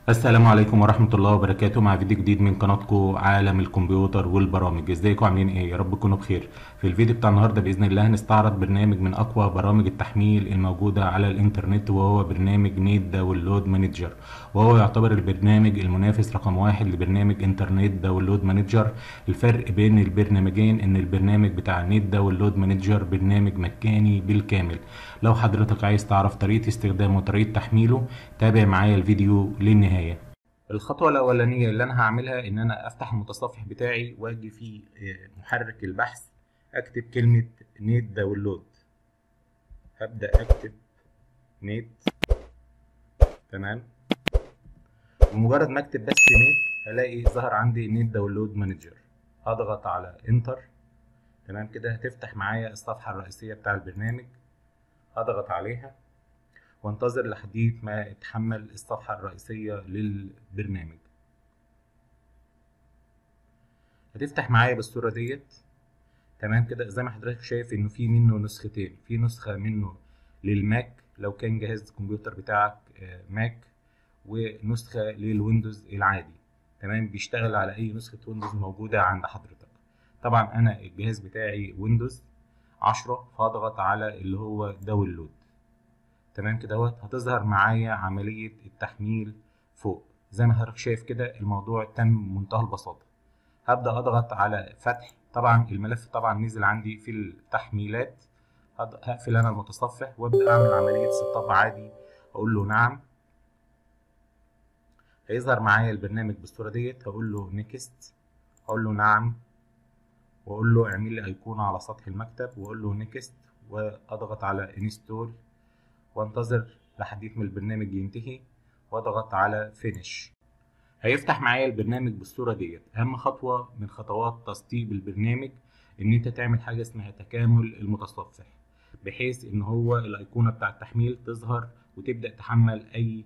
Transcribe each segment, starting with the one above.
السلام عليكم ورحمة الله وبركاته مع فيديو جديد من قناتكم عالم الكمبيوتر والبرامج ازيكم عاملين ايه يا رب تكونوا بخير في الفيديو بتاع النهاردة بإذن الله هنستعرض برنامج من أقوى برامج التحميل الموجودة على الإنترنت وهو برنامج نيت داونلود مانجر وهو يعتبر البرنامج المنافس رقم واحد لبرنامج انترنت داونلود مانجر الفرق بين البرنامجين ان البرنامج بتاع نيت داونلود مانجر برنامج مجاني بالكامل لو حضرتك عايز تعرف طريقة استخدامه وطريقة تحميله تابع معايا الفيديو للنهاية الخطوة الأولانية اللي أنا هعملها إن أنا أفتح المتصفح بتاعي وأجي في محرك البحث أكتب كلمة نيت داونلود هبدأ أكتب نيت تمام بمجرد ما أكتب بس نيت هلاقي ظهر عندي نيت داونلود مانجر هضغط على انتر تمام كده هتفتح معايا الصفحة الرئيسية بتاع البرنامج هضغط عليها وانتظر لحديت ما يتحمل الصفحة الرئيسية للبرنامج هتفتح معايا بالصورة ديت تمام كده زي ما حضرتك شايف انه في منه نسختين في نسخة منه للماك لو كان جهاز الكمبيوتر بتاعك ماك ونسخة للويندوز العادي تمام بيشتغل على اي نسخة ويندوز موجودة عند حضرتك طبعا انا الجهاز بتاعي ويندوز عشرة فاضغط على اللي هو داونلود تمام كده اهوت هتظهر معايا عملية التحميل فوق زي ما حضرتك شايف كده الموضوع تم منتهى البساطة هبدأ أضغط على فتح طبعا الملف طبعا نزل عندي في التحميلات هقفل أنا المتصفح وأبدأ أعمل عملية سطاب عادي أقول له نعم هيظهر معايا البرنامج بالصورة ديت هقول له نيكست هقول له نعم واقول له اعمل لي ايقونه على سطح المكتب واقول له نيكست واضغط على انستول وانتظر لحد ما البرنامج ينتهي واضغط على فينيش هيفتح معايا البرنامج بالصوره ديت اهم خطوه من خطوات تسطيب البرنامج ان انت تعمل حاجه اسمها تكامل المتصفح بحيث ان هو الايقونه بتاع التحميل تظهر وتبدا تحمل اي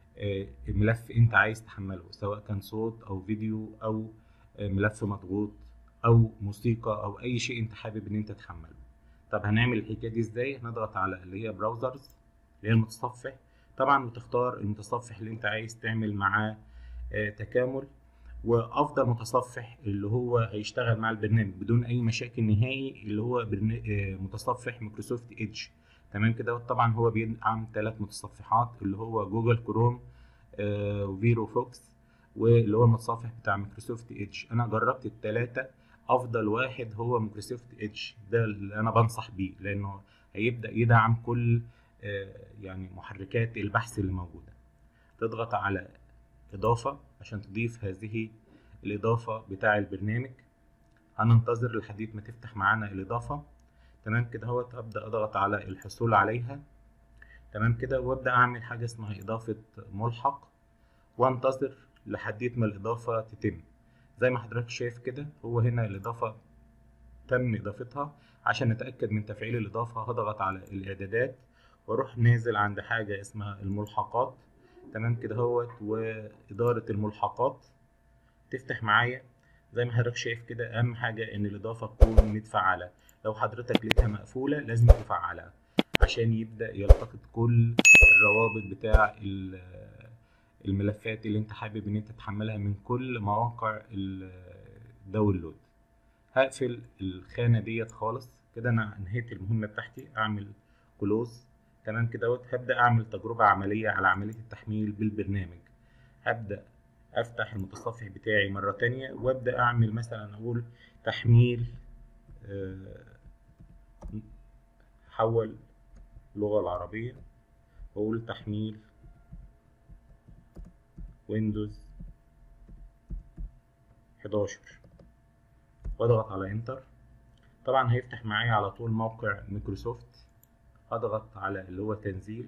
ملف انت عايز تحمله سواء كان صوت او فيديو او ملف مضغوط او موسيقى او اي شيء انت حابب ان انت تحمله طب هنعمل الحكايه دي ازاي هنضغط على اللي هي براوزرز اللي هي المتصفح طبعا بتختار المتصفح اللي انت عايز تعمل معاه آه تكامل وافضل متصفح اللي هو هيشتغل مع البرنامج بدون اي مشاكل نهائي اللي هو آه متصفح مايكروسوفت ايدج تمام كده طبعا هو بيدعم ثلاث متصفحات اللي هو جوجل كروم آه وفيرو فوكس واللي هو المتصفح بتاع مايكروسوفت ايدج انا جربت الثلاثه افضل واحد هو مايكروسوفت ايدج ده اللي انا بنصح بيه لانه هيبدا يدعم كل يعني محركات البحث اللي موجوده تضغط على اضافه عشان تضيف هذه الاضافه بتاع البرنامج هننتظر لحد ما تفتح معانا الاضافه تمام كده اهوت ابدا اضغط على الحصول عليها تمام كده وابدا اعمل حاجه اسمها اضافه ملحق وانتظر لحد ما الاضافه تتم زي ما حضرتك شايف كده هو هنا الإضافة تم إضافتها عشان نتأكد من تفعيل الإضافة هضغط على الإعدادات وأروح نازل عند حاجة اسمها الملحقات تمام كده اهوت وإدارة الملحقات تفتح معايا زي ما حضرتك شايف كده أهم حاجة إن الإضافة تكون متفعلة لو حضرتك لقيتها مقفولة لازم تفعلها عشان يبدأ يلتقط كل الروابط بتاع الملفات اللي انت حابب ان انت تحملها من كل مواقع الداونلود هقفل الخانة ديت خالص كده انا انهيت المهمة بتاعتي اعمل كلوز تمام كده هبدأ اعمل تجربة عملية على عملية التحميل بالبرنامج هبدأ افتح المتصفح بتاعي مرة تانية وابدأ اعمل مثلا اقول تحميل حول اللغة العربية واقول تحميل ويندوز 11 واضغط على انتر طبعا هيفتح معايا على طول موقع مايكروسوفت اضغط على اللي هو تنزيل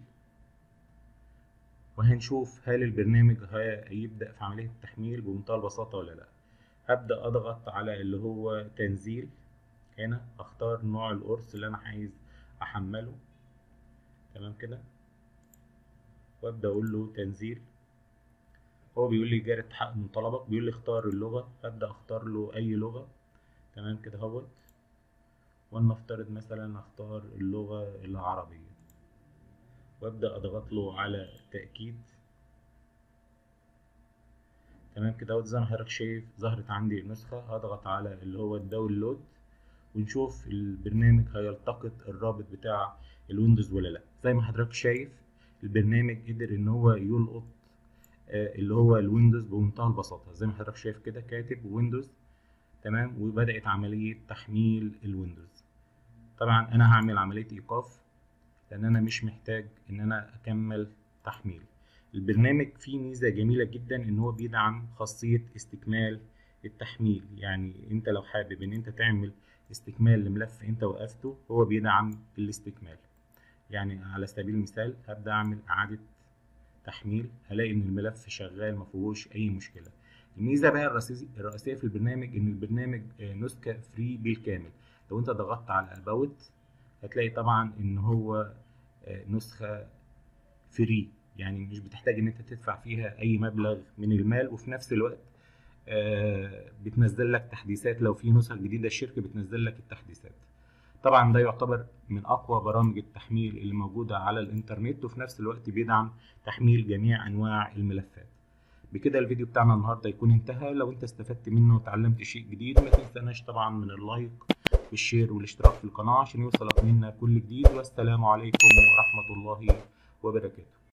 وهنشوف هل البرنامج هيبدأ في عملية التحميل بمنتهى البساطة ولا لا هبدأ اضغط على اللي هو تنزيل هنا اختار نوع القرص اللي انا عايز احمله تمام كده وابدأ اقول له تنزيل هو بيقول لي جاري التحقق من طلبك بيقول لي اختار اللغة ابدأ اختار له اي لغة تمام كده اهوت ولنفترض مثلا اختار اللغة العربية وابدأ اضغط له على تأكيد تمام كده اهوت زي ما حضرتك شايف ظهرت عندي النسخة هضغط على اللي هو الداونلود ونشوف البرنامج هيلتقط الرابط بتاع الويندوز ولا لا زي ما حضرتك شايف البرنامج قدر ان هو يلقط آه، اللي هو الويندوز بمنتهى البساطة زي ما حضرتك شايف كده كاتب ويندوز تمام وبدأت عملية تحميل الويندوز طبعا انا هعمل عملية ايقاف لان انا مش محتاج ان انا اكمل تحميل البرنامج فيه ميزة جميلة جدا ان هو بيدعم خاصية استكمال التحميل يعني انت لو حابب ان انت تعمل استكمال لملف انت وقفته هو بيدعم الاستكمال يعني على سبيل المثال هبدأ اعمل اعادة تحميل هلاقي ان الملف شغال ما فيهوش اي مشكلة الميزة بقى الرئيسية الرئيسية في البرنامج ان البرنامج آه، نسخة فري بالكامل لو انت ضغطت على اباوت هتلاقي طبعا ان هو آه، نسخة فري يعني مش بتحتاج ان انت تدفع فيها اي مبلغ من المال وفي نفس الوقت آه، بتنزل لك تحديثات لو في نسخ جديدة الشركة بتنزل لك التحديثات طبعا ده يعتبر من اقوى برامج التحميل اللي موجودة على الانترنت وفي نفس الوقت بيدعم تحميل جميع انواع الملفات بكده الفيديو بتاعنا النهارده يكون انتهى لو انت استفدت منه وتعلمت شيء جديد ما تنساناش طبعا من اللايك والشير والاشتراك في القناة عشان يوصلك منا كل جديد والسلام عليكم ورحمة الله وبركاته